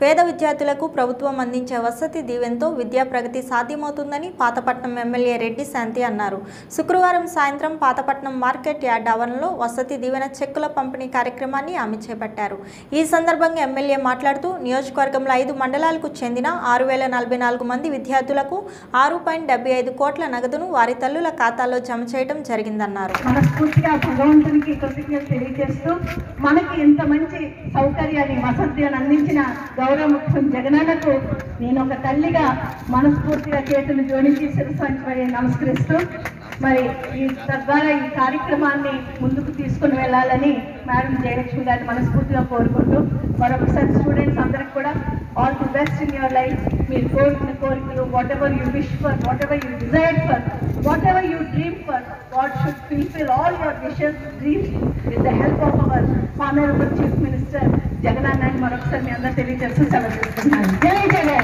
పేద విద్యార్థులకు ప్రభుత్వం అందించే వసతి దీవెనతో విద్యా ప్రగతి సాధ్యమవుతుందని పాతపట్నం ఎమ్మెల్యే రెడ్డి శాంతి అన్నారు శుక్రవారం సాయంత్రం పాతపట్నం మార్కెట్ యార్డ్ ఆవరణలో వసతి దీవెన చెక్కుల పంపిణీ కార్యక్రమాన్ని ఆమె చేపట్టారు ఈ సందర్భంగా ఎమ్మెల్యే మాట్లాడుతూ నియోజకవర్గంలో ఐదు మండలాలకు చెందిన ఆరు వేల నలభై నాలుగు మంది విద్యార్థులకు ఆరు పాయింట్ డెబ్బై ఐదు కోట్ల నగదును వారి తల్లుల ఖాతాలో జమ చేయడం జరిగిందన్నారు మనస్ఫూర్తిగా భగవంతునికి కృతజ్ఞత తెలియజేస్తూ మనకి ఇంత మంచి సౌకర్యాన్ని వసతిని అందించిన గౌరవ ముఖ్యం జగనన్నకు నేను ఒక తల్లిగా మనస్ఫూర్తిగా చేతులు జోడించి శిరస్సు నమస్కరిస్తూ మరి ఈ తద్వారా ఈ కార్యక్రమాన్ని ముందుకు తీసుకుని వెళ్ళాలని మేడం జయలక్ష్మి గారిని మనస్ఫూర్తిగా కోరుకుంటూ మరొకసారి స్టూడెంట్స్ అందరికి కూడా all the best in your life మీరు కోరుకున్న కోరికలు whatever you wish for whatever you desire for whatever you dream for God should fulfil all your wishes dreams with the help of our honourable chief minister Jagananna అని మరొకసారి మీ అందరూ తెలియజేస్తూ సెలవు తీసుకుంటున్నాను జై జగన్